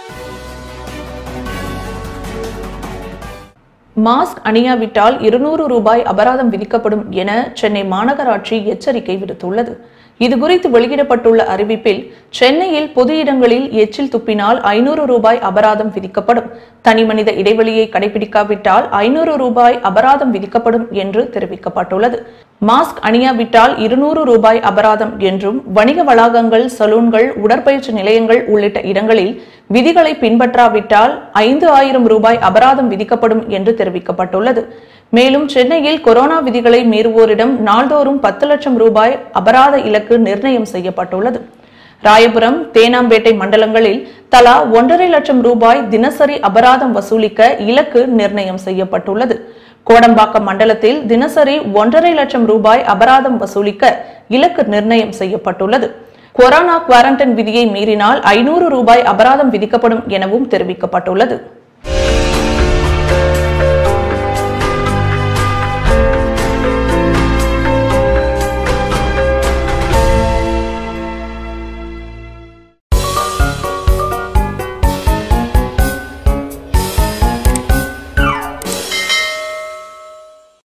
mask அணியாவிட்டால் இருநூறு ரூபாய் அபராதம் விதிக்கப்படும் என சென்னை மாநகராட்சி எச்சரிக்கை விடுத்துள்ளது இதுகுறித்து வெளியிடப்பட்டுள்ள அறிவிப்பில் சென்னையில் பொது இடங்களில் எச்சில் துப்பினால் ஐநூறு ரூபாய் அபராதம் விதிக்கப்படும் தனிமனித இடைவெளியை கடைபிடிக்காவிட்டால் ஐநூறு ரூபாய் அபராதம் விதிக்கப்படும் என்று தெரிவிக்கப்பட்டுள்ளது மாஸ்க் அணியாவிட்டால் இருநூறு ரூபாய் அபராதம் என்றும் வணிக வளாகங்கள் சலூன்கள் உடற்பயிற்சி நிலையங்கள் உள்ளிட்ட இடங்களில் விதிகளை பின்பற்றாவிட்டால் ஐந்து ஆயிரம் ரூபாய் அபராதம் விதிக்கப்படும் என்று தெரிவிக்கப்பட்டுள்ளது மேலும் சென்னையில் கொரோனா விதிகளை மீறுவோரிடம் நாள்தோறும் பத்து லட்சம் ரூபாய் அபராத இலக்கு நிர்ணயம் செய்யப்பட்டுள்ளது ராயபுரம் தேனாம்பேட்டை மண்டலங்களில் தலா ஒன்றரை லட்சம் ரூபாய் தினசரி அபராதம் வசூலிக்க இலக்கு நிர்ணயம் செய்யப்பட்டுள்ளது கோடம்பாக்கம் மண்டலத்தில் தினசரி ஒன்றரை லட்சம் ரூபாய் அபராதம் வசூலிக்க இலக்கு நிர்ணயம் செய்யப்பட்டுள்ளது கொரோனா குவாரண்டைன் விதியை மீறினால் ஐநூறு ரூபாய் அபராதம் விதிக்கப்படும் எனவும் தெரிவிக்கப்பட்டுள்ளது